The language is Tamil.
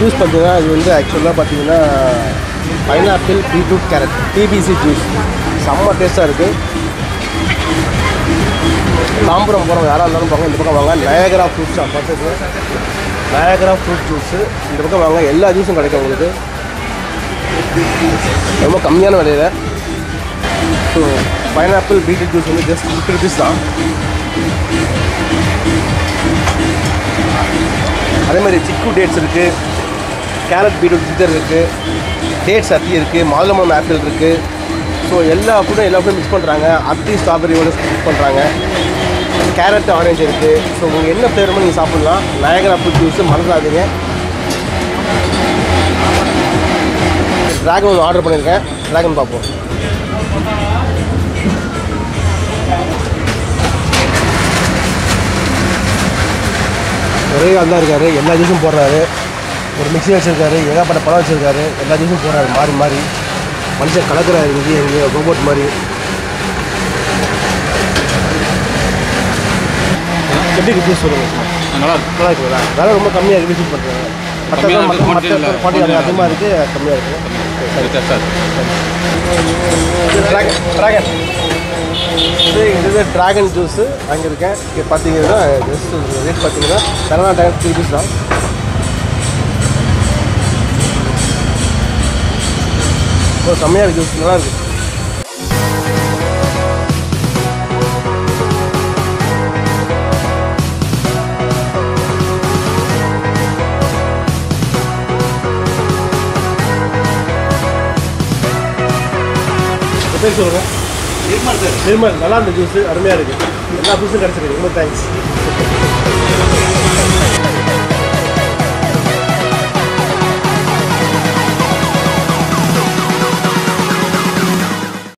ஜூஸ் பார்த்தீங்கன்னா இது வந்து ஆக்சுவலாக பார்த்தீங்கன்னா பைனாப்பிள் பீட்ரூட் கேரட் டிபிசி ஜூஸ் செம்ம டேஸ்ட்டாக இருக்குது தாம்பரம் போகிறவங்க யாராக இருந்தாலும் போங்க இந்த பக்கம் வாங்க நயகரா ஃப்ரூட் ஷாப் பார்த்துக்கு நயகரா ஃப்ரூட் ஜூஸு இந்த பக்கம் வாங்க எல்லா ஜூஸும் கிடைக்கும் உங்களுக்கு ரொம்ப கம்மியான விலையில் ஸோ பைனாப்பிள் பீட்ரூட் ஜூஸ் வந்து ஜஸ்ட் ஃபிஃப்டி ருபீஸ் தான் அதே மாதிரி சிக்கு டேட்ஸ் இருக்குது கேரட் பீட்ரூட் ஜிஞ்சர் இருக்குது டேட்ஸ் அத்தி இருக்குது மாதுளம்பழம் ஆப்பிள் இருக்குது ஸோ எல்லா ஃபுட்டும் எல்லா ஃபுட்டும் மிக்ஸ் பண்ணுறாங்க அத்தி ஸ்ட்ராபெரியோட மிக்ஸ் பண்ணுறாங்க கேரட் ஆரஞ்சு இருக்குது ஸோ உங்களுக்கு என்ன ஃப்ளேவரமோ நீங்கள் சாப்பிட்லாம் நயகரா ஃப்ரூட் ஜூஸு மறந்துடாதீங்க ட்ராகன் ஒன்று ஆர்டர் பண்ணியிருக்கேன் ட்ராகன் பார்ப்போம் ஒரே ஆள் தான் இருக்காரு எல்லா ஜூஸும் போடுறாரு ஒரு மிக்ஸி வச்சிருக்காரு ஏகப்பட்ட பழம் வச்சிருக்காரு எல்லா ஜூஸும் போடுறாரு மாறி மாறி மனுஷன் கலக்குறாரு இங்கேயும் எங்கேயும் ரோபோட் மாதிரி எப்படி ரிவ்யூஸ் சொல்லுங்க நல்லா இருக்கு நல்லா இருக்குங்களா வேலை ரொம்ப கம்மியாக ரிவ்யூஸ் பண்ணுறாங்க மற்ற கம்மியா இருக்கு, மற்ற quantity இல்ல. பாட்டி அதிகமாக இருக்குது கம்மியாக இருக்குது டேஸ்டாக இருக்கு ட்ராகன் ட்ராகன் இது இது ட்ராகன் ஜூஸு வாங்கியிருக்கேன் இங்கே பார்த்தீங்கன்னா ஜஸ்ட் ரேட் பார்த்தீங்கன்னா செவன் ட்ராகன் த்ரீ பீஸ் தான் ஓ செம்மையாக இருக்குது ஜூஸ் நல்லா இருக்குது உங்க பேர் சொல்லுங்கள் நிர்மல் சார் நிர்மல் நல்லா இருந்த ஜூஸு அருமையாக இருக்குது எல்லா ஜூஸும் கிடச்சிருக்கு ரொம்ப தேங்க்ஸ்